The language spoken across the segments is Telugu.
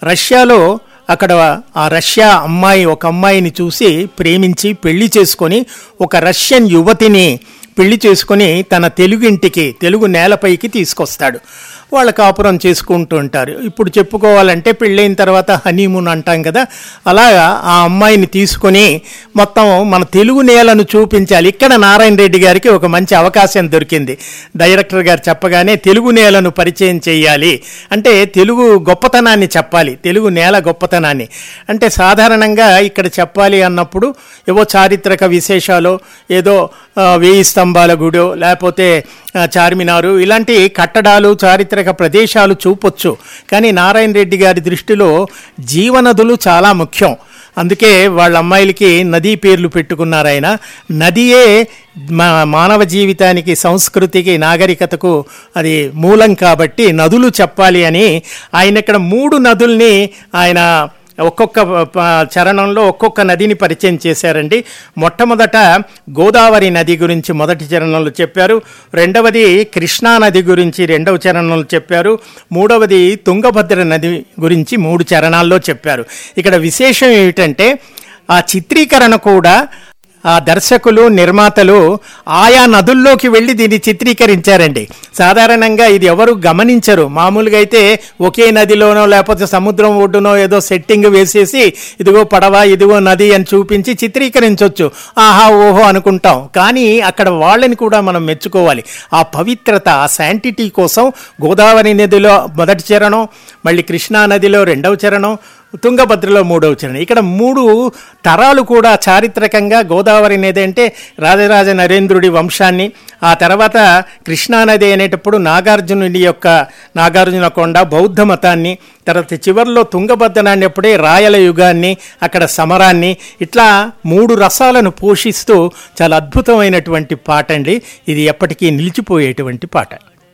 రష్యాలో అక్కడ ఆ రష్యా అమ్మాయి ఒక అమ్మాయిని చూసి ప్రేమించి పెళ్లి చేసుకొని ఒక రష్యన్ యువతిని పెళ్లి చేసుకొని తన తెలుగింటికి తెలుగు నేలపైకి తీసుకొస్తాడు వాళ్ళ కాపురం చేసుకుంటూ ఉంటారు ఇప్పుడు చెప్పుకోవాలంటే పెళ్ళైన తర్వాత హనీమూన్ అంటాం కదా అలాగా ఆ అమ్మాయిని తీసుకొని మొత్తం మన తెలుగు నేలను చూపించాలి ఇక్కడ నారాయణ రెడ్డి గారికి ఒక మంచి అవకాశం దొరికింది డైరెక్టర్ గారు చెప్పగానే తెలుగు నేలను పరిచయం చేయాలి అంటే తెలుగు గొప్పతనాన్ని చెప్పాలి తెలుగు నేల గొప్పతనాన్ని అంటే సాధారణంగా ఇక్కడ చెప్పాలి అన్నప్పుడు ఏవో చారిత్రక విశేషాలు ఏదో ఆ, వేయి స్తంభాల గుడో లేకపోతే ఆ, చార్మినారు ఇలాంటి కట్టడాలు చారిత్రక ప్రదేశాలు చూపొచ్చు కానీ నారాయణ రెడ్డి గారి దృష్టిలో జీవనదులు చాలా ముఖ్యం అందుకే వాళ్ళ అమ్మాయిలకి నదీ పేర్లు పెట్టుకున్నారు ఆయన నదియే మా మానవ జీవితానికి సంస్కృతికి నాగరికతకు అది మూలం కాబట్టి నదులు చెప్పాలి అని ఆయన ఇక్కడ మూడు నదుల్ని ఆయన ఒక్కొక్క ప- చరణంలో ఒక్కొక్క నదిని పరిచయం చేశారండి మొట్టమొదట గోదావరి నది గురించి మొదటి చరణంలో చెప్పారు రెండవది కృష్ణా నది గురించి రెండవ చరణంలో చెప్పారు మూడవది తుంగభద్ర నది గురించి మూడు చరణాల్లో చెప్పారు ఇక్కడ విశేషం ఏమిటంటే ఆ చిత్రీకరణ కూడా ఆ దర్శకులు నిర్మాతలు ఆయా నదుల్లోకి వెళ్ళి దీన్ని చిత్రీకరించారండి సాధారణంగా ఇది ఎవరు గమనించరు మామూలుగా అయితే ఒకే నదిలోనో లేకపోతే సముద్రం ఒడ్డునో ఏదో సెట్టింగ్ వేసేసి ఇదిగో పడవ ఇదిగో నది అని చూపించి చిత్రీకరించవచ్చు ఆహా ఓహో అనుకుంటాం కానీ అక్కడ వాళ్ళని కూడా మనం మెచ్చుకోవాలి ఆ పవిత్రత ఆ శాంటిటీ కోసం గోదావరి నదిలో మొదటి చరణం మళ్ళీ కృష్ణా నదిలో రెండవ చరణం తుంగభద్రలో మూడవ చరణం ఇక్కడ మూడు తరాలు కూడా చారిత్రకంగా గోదావరి నది అంటే రాజరాజ నరేంద్రుడి వంశాన్ని ఆ తర్వాత కృష్ణానది అనేటప్పుడు నాగార్జునుడి యొక్క నాగార్జున కొండ బౌద్ధ మతాన్ని తర్వాత చివరిలో తుంగభద్ర అనేప్పుడే రాయల యుగాన్ని అక్కడ సమరాన్ని ఇట్లా మూడు రసాలను పోషిస్తూ చాలా అద్భుతమైనటువంటి పాట అండి ఇది ఎప్పటికీ నిలిచిపోయేటువంటి పాట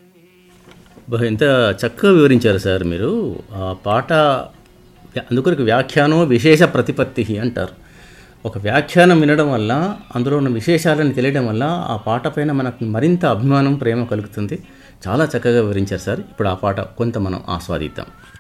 బహు ఎంత చక్కగా వివరించారు సార్ మీరు ఆ పాట అందుకొరకు వ్యాఖ్యానం విశేష ప్రతిపత్తి అంటారు ఒక వ్యాఖ్యానం వినడం వల్ల అందులో ఉన్న విశేషాలను తెలియడం వల్ల ఆ పాట పైన మనకు మరింత అభిమానం ప్రేమ కలుగుతుంది చాలా చక్కగా వివరించారు సార్ ఇప్పుడు ఆ పాట కొంత మనం ఆస్వాదిద్దాం